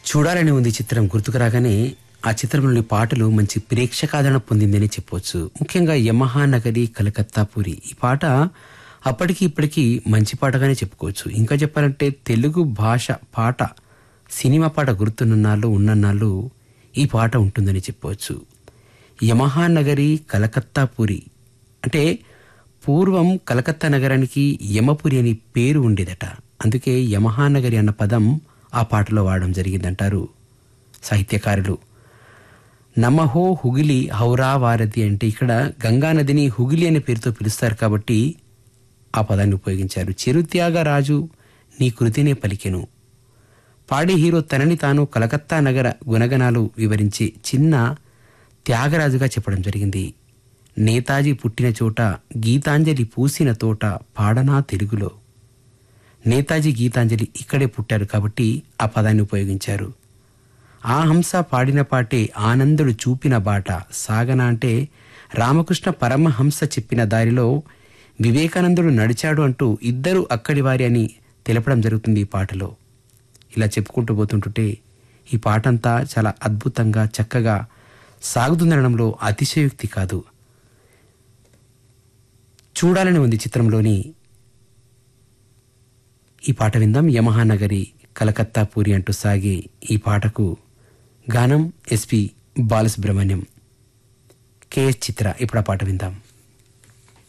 చూడాలని ఉంది చిత్రం గుర్తుకు రాగానే ఆ చిత్రంలోని పాటలు మంచి ప్రేక్షకాదరణ పొందిందని చెప్పవచ్చు ముఖ్యంగా యమహా నగరి కలకత్తా పూరి ఈ పాట అప్పటికి ఇప్పటికీ మంచి పాటగానే చెప్పుకోవచ్చు ఇంకా చెప్పాలంటే తెలుగు భాష పాట సినిమా పాట గుర్తున్ననాళ్ళు ఉన్ననాళ్ళు ఈ పాట ఉంటుందని చెప్పవచ్చు యమహా నగరి కలకత్తా పూరి అంటే పూర్వం కలకత్తా నగరానికి యమపురి అని పేరు ఉండేదట అందుకే యమహానగరి అన్న పదం ఆ పాటలో వాడడం జరిగిందంటారు సాహిత్యకారులు నమహో హుగిలి హౌరా వారధి అంటే ఇక్కడ గంగా నదిని హుగిలి అనే పేరుతో పిలుస్తారు కాబట్టి ఆ పదాన్ని ఉపయోగించారు చిరుత్యాగ రాజు నీ కృతినే పలికెను పాడి హీరో తనని తాను కలకత్తా నగర గుణగణాలు వివరించి చిన్న త్యాగరాజుగా చెప్పడం జరిగింది నేతాజీ పుట్టిన చోట గీతాంజలి పూసిన తోట పాడనా తెలుగులో నేతాజీ గీతాంజలి ఇక్కడే పుట్టారు కాబట్టి ఆ పదాన్ని ఉపయోగించారు ఆ హంస పాడిన పాటే ఆనందుడు చూపిన బాట సాగన అంటే రామకృష్ణ పరమహంస చెప్పిన దారిలో వివేకానందుడు నడిచాడు అంటూ ఇద్దరు అక్కడి వారి అని తెలపడం జరుగుతుంది ఈ పాటలో ఇలా చెప్పుకుంటూ పోతుంటుంటే ఈ పాటంతా చాలా అద్భుతంగా చక్కగా సాగుతుందనడంలో అతిశయోక్తి కాదు చూడాలని ఉంది చిత్రంలోని ఈ పాట విందాం యమహానగరి కలకత్తా పూరి అంటూ సాగే ఈ పాటకు గానం ఎస్పి బాలసుబ్రహ్మణ్యం కేఎస్ చిత్ర ఇప్పుడు ఆ పాట విందాం